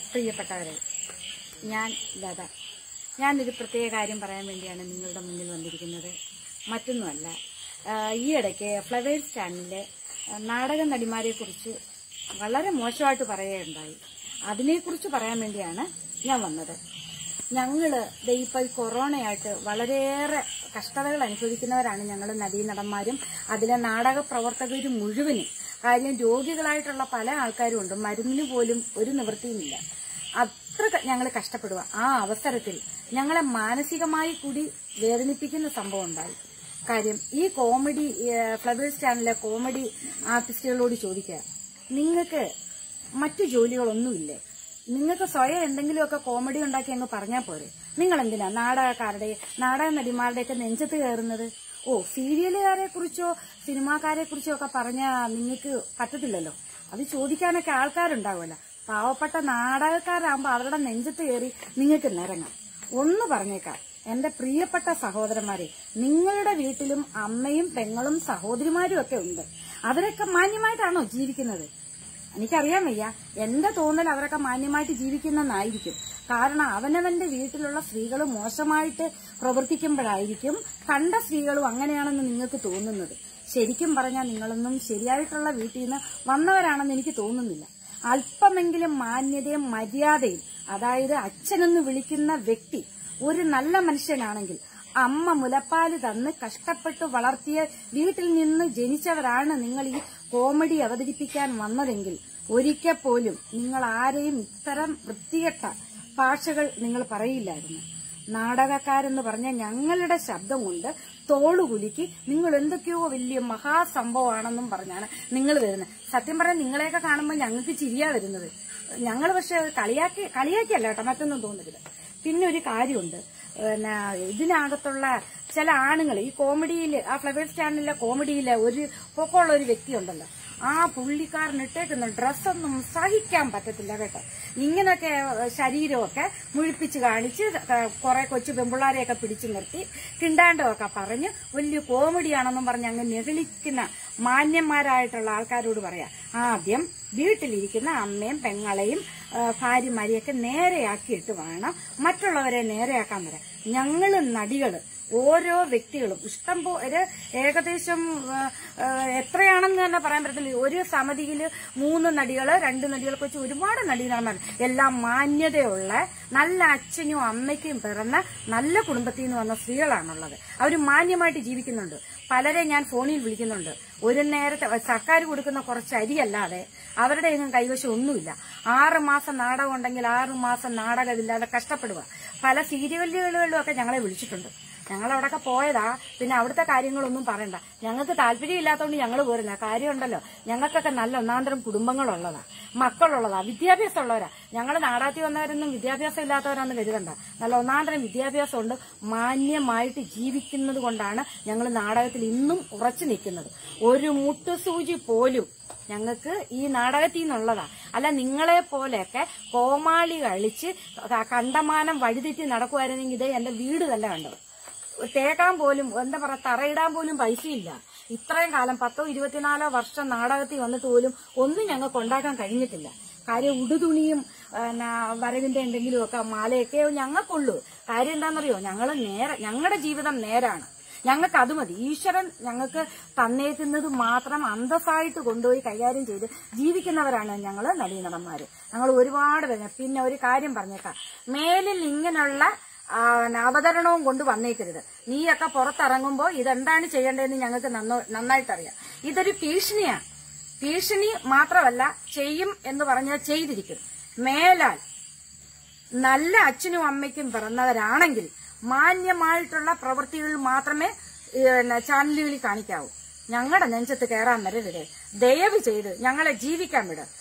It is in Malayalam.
പ്രിയപ്പെട്ടവരെ ഞാൻ ലത ഞാനൊരു പ്രത്യേക കാര്യം പറയാൻ വേണ്ടിയാണ് നിങ്ങളുടെ മുന്നിൽ വന്നിരിക്കുന്നത് മറ്റൊന്നുമല്ല ആ, ഈയിടയ്ക്ക് ഫ്ലവേഴ്സ് ചാനലിലെ ആ, നാടക നടിമാരെക്കുറിച്ച് വളരെ മോശമായിട്ട് പറയുകയുണ്ടായി അതിനെക്കുറിച്ച് പറയാൻ വേണ്ടിയാണ് ഞാൻ വന്നത് ഞങ്ങള് ദേ ഇപ്പൊ ഈ കൊറോണയായിട്ട് വളരെയേറെ കഷ്ടതകൾ അനുഭവിക്കുന്നവരാണ് ഞങ്ങൾ നടീനടന്മാരും അതിലെ നാടക പ്രവർത്തകരും മുഴുവനും കാര്യം രോഗികളായിട്ടുള്ള പല ആൾക്കാരും ഉണ്ട് മരുന്നിന് പോലും ഒരു നിവൃത്തിയുമില്ല അത്ര ഞങ്ങൾ കഷ്ടപ്പെടുക ആ അവസരത്തിൽ ഞങ്ങളെ മാനസികമായി കൂടി വേദനിപ്പിക്കുന്ന സംഭവം ഉണ്ടായി കാര്യം ഈ കോമഡി ഏഹ്, ഫ്ലവേഴ്സ് ചാനലിലെ കോമഡി ആർട്ടിസ്റ്റുകളോട് ചോദിക്കുക നിങ്ങൾക്ക് മറ്റു ജോലികളൊന്നുമില്ലേ നിങ്ങൾക്ക് സ്വയം എന്തെങ്കിലുമൊക്കെ കോമഡി ഉണ്ടാക്കി അങ്ങ് പറഞ്ഞാൽ പോരെ നിങ്ങൾ എന്തിനാ നാടകക്കാരുടെ നാടക നടിമാരുടെയൊക്കെ നെഞ്ചത്ത് കയറുന്നത് ഓ സീരിയലുകാരെ കുറിച്ചോ സിനിമാക്കാരെ കുറിച്ചോ ഒക്കെ പറഞ്ഞാൽ നിങ്ങൾക്ക് പറ്റത്തില്ലല്ലോ അത് ചോദിക്കാനൊക്കെ ആൾക്കാരുണ്ടാവുമല്ലോ പാവപ്പെട്ട നാടകക്കാരാകുമ്പോൾ അവരുടെ നെഞ്ചത്ത് കയറി നിങ്ങൾക്ക് നിരങ്ങാം ഒന്ന് പറഞ്ഞേക്കാം എന്റെ പ്രിയപ്പെട്ട സഹോദരന്മാരെ നിങ്ങളുടെ വീട്ടിലും അമ്മയും പെങ്ങളും സഹോദരിമാരും ഒക്കെ ഉണ്ട് അവരൊക്കെ മാന്യമായിട്ടാണോ ജീവിക്കുന്നത് എനിക്കറിയാൻ വയ്യ എന്റെ തോന്നൽ അവരൊക്കെ മാന്യമായിട്ട് ജീവിക്കുന്നെന്നായിരിക്കും കാരണം അവനവന്റെ വീട്ടിലുള്ള സ്ത്രീകൾ മോശമായിട്ട് പ്രവർത്തിക്കുമ്പോഴായിരിക്കും കണ്ട സ്ത്രീകളും അങ്ങനെയാണെന്ന് നിങ്ങൾക്ക് തോന്നുന്നത് ശരിക്കും പറഞ്ഞാൽ നിങ്ങളൊന്നും ശരിയായിട്ടുള്ള വീട്ടിൽ നിന്ന് വന്നവരാണെന്ന് എനിക്ക് തോന്നുന്നില്ല അല്പമെങ്കിലും മാന്യതയും മര്യാദയും അതായത് അച്ഛനെന്ന് വിളിക്കുന്ന വ്യക്തി ഒരു നല്ല മനുഷ്യനാണെങ്കിൽ അമ്മ മുലപ്പാല് തന്ന് കഷ്ടപ്പെട്ട് വളർത്തിയ വീട്ടിൽ നിന്ന് ജനിച്ചവരാണ് നിങ്ങൾ ഈ കോമഡി അവതരിപ്പിക്കാൻ വന്നതെങ്കിൽ ഒരിക്കൽ പോലും നിങ്ങൾ ആരെയും ഇത്തരം വൃത്തികെട്ട ഭാഷകൾ നിങ്ങൾ പറയില്ലായിരുന്നു നാടകക്കാരെന്ന് പറഞ്ഞ ഞങ്ങളുടെ ശബ്ദം കൊണ്ട് തോളുകുലുക്കി നിങ്ങൾ എന്തൊക്കെയോ വലിയ മഹാസംഭവമാണെന്നും പറഞ്ഞാണ് നിങ്ങൾ വരുന്നത് സത്യം പറഞ്ഞാൽ നിങ്ങളെയൊക്കെ കാണുമ്പോൾ ഞങ്ങൾക്ക് ചിരിയാ വരുന്നത് ഞങ്ങൾ പക്ഷെ അത് കളിയാക്കി കളിയാക്കിയല്ല കേട്ടോ മറ്റൊന്നും തോന്നുന്നില്ല പിന്നെ ഒരു കാര്യമുണ്ട് പിന്നെ ഇതിനകത്തുള്ള ചില ആണുങ്ങൾ ഈ കോമഡിയിൽ ആ ഫ്ലവേഴ്സ് ചാനലിലെ കോമഡിയിലെ ഒരു പൊക്കമുള്ള ഒരു വ്യക്തിയുണ്ടല്ലോ ആ പുള്ളിക്കാരൻ ഇട്ടേക്കുന്ന ഡ്രസ്സൊന്നും സഹിക്കാൻ പറ്റത്തില്ല കേട്ടോ ഇങ്ങനൊക്കെ ശരീരമൊക്കെ മുഴിപ്പിച്ച് കാണിച്ച് കുറെ കൊച്ചു പെമ്പിള്ളാരെയൊക്കെ പിടിച്ചു നിർത്തി കിണ്ടാണ്ടമൊക്കെ പറഞ്ഞ് വലിയ കോമഡിയാണെന്നും പറഞ്ഞ് അങ്ങ് നെഗളിക്കുന്ന മാന്യന്മാരായിട്ടുള്ള ആൾക്കാരോട് പറയാം ആദ്യം വീട്ടിലിരിക്കുന്ന അമ്മയും പെങ്ങളെയും ആ, ഭാര്യമാരെയൊക്കെ നേരെയാക്കിയിട്ട് വേണം മറ്റുള്ളവരെ നേരെയാക്കാൻ വരാൻ ഞങ്ങള് നടികള് ഓരോ വ്യക്തികളും ഇഷ്ടം പോലെ ഏകദേശം ആ, ആ, എത്രയാണെന്ന് തന്നെ പറയാൻ പറ്റത്തില്ല ഒരു സമിതിയിൽ മൂന്ന് നടികള് രണ്ട് നടികൾക്ക് വെച്ച് ഒരുപാട് നടീനടന്മാർ എല്ലാം മാന്യതയുള്ള നല്ല അച്ഛനും അമ്മയ്ക്കും പിറന്ന നല്ല കുടുംബത്തിൽ നിന്ന് വന്ന സ്ത്രീകളാണുള്ളത് അവർ മാന്യമായിട്ട് ജീവിക്കുന്നുണ്ട് പലരെ ഞാൻ ഫോണിൽ വിളിക്കുന്നുണ്ട് ഒരു നേരത്തെ സർക്കാർ കൊടുക്കുന്ന കുറച്ച് അരിയല്ലാതെ അവരുടെ ഒന്നും കൈവശം ഒന്നുമില്ല ആറ് മാസം നാടകം ഉണ്ടെങ്കിൽ ആറ് മാസം നാടകമില്ലാതെ കഷ്ടപ്പെടുക പല സീരിയലുകളിലും ഒക്കെ ഞങ്ങളെ വിളിച്ചിട്ടുണ്ട് ഞങ്ങൾ അവിടെയൊക്കെ പോയതാ പിന്നെ അവിടുത്തെ കാര്യങ്ങളൊന്നും പറയണ്ട ഞങ്ങൾക്ക് താല്പര്യമില്ലാത്തതുകൊണ്ട് ഞങ്ങൾ പോരുന്ന കാര്യമുണ്ടല്ലോ ഞങ്ങൾക്കൊക്കെ നല്ല ഒന്നാന്തരം കുടുംബങ്ങളുള്ളതാ മക്കളുള്ളതാ വിദ്യാഭ്യാസം ഉള്ളവരാ ഞങ്ങൾ നാടാത്തി വന്നവരൊന്നും വിദ്യാഭ്യാസം ഇല്ലാത്തവരാന്ന് കരുതണ്ട നല്ല ഒന്നാന്തരം വിദ്യാഭ്യാസം ഉണ്ട് മാന്യമായിട്ട് ജീവിക്കുന്നത് കൊണ്ടാണ് ഞങ്ങൾ നാടകത്തിൽ ഇന്നും ഉറച്ചു നിൽക്കുന്നത് ഒരു മുട്ടുസൂചി പോലും ഞങ്ങൾക്ക് ഈ നാടകത്തിൽ നിന്നുള്ളതാ അല്ല നിങ്ങളെ പോലെയൊക്കെ കോമാളി കളിച്ച് ക- കണ്ടമാനം വഴിതെറ്റി നടക്കുമായിരുന്നെങ്കിൽ ഇതേ എന്റെ വീട് തന്നെ കണ്ടത് തേക്കാൻ പോലും എന്താ പറയാ തറയിടാൻ പോലും പൈസയില്ല ഇത്രയും കാലം പത്തോ ഇരുപത്തിനാലോ വർഷം നാടകത്തിൽ വന്നിട്ട് പോലും ഒന്നും ഞങ്ങൾക്ക് ഉണ്ടാക്കാൻ കഴിഞ്ഞിട്ടില്ല കാര്യം ഉടുതുണിയും പിന്നെ വരവിന്റെ എന്തെങ്കിലുമൊക്കെ മാലയൊക്കെ ഞങ്ങൾക്കുള്ളൂ കാര്യം എന്താണെന്നറിയോ ഞങ്ങൾ നേരെ ഞങ്ങളുടെ ജീവിതം നേരാണ് ഞങ്ങൾക്ക് അത് മതി ഈശ്വരൻ ഞങ്ങൾക്ക് തന്നേക്കുന്നത് മാത്രം അന്തസ്സായിട്ട് കൊണ്ടുപോയി കൈകാര്യം ചെയ്ത് ജീവിക്കുന്നവരാണ് ഞങ്ങൾ നടീനടന്മാര് ഞങ്ങൾ ഒരുപാട് പേര് പിന്നെ ഒരു കാര്യം പറഞ്ഞേക്കാം മേലിൽ ഇങ്ങനെയുള്ള ആ, അവതരണവും കൊണ്ട് വന്നേക്കരുത് നീയൊക്കെ പുറത്തിറങ്ങുമ്പോ ഇതെന്താണ് ചെയ്യേണ്ടതെന്ന് ഞങ്ങൾക്ക് നന്നോ- നന്നായിട്ടറിയാം ഇതൊരു ഭീഷണിയാണ് ഭീഷണി മാത്രമല്ല ചെയ്യും എന്ന് പറഞ്ഞാൽ ചെയ്തിരിക്കും മേലാൽ നല്ല അച്ഛനും അമ്മയ്ക്കും പിറന്നവരാണെങ്കിൽ മാന്യമായിട്ടുള്ള പ്രവൃത്തികൾ മാത്രമേ ഏ, പിന്നെ ചാനലുകളിൽ കാണിക്കാവൂ ഞങ്ങളുടെ നെഞ്ചത്ത് കയറാൻ വരരുത് ദയവ് ചെയ്ത് ഞങ്ങളെ ജീവിക്കാൻ വിട്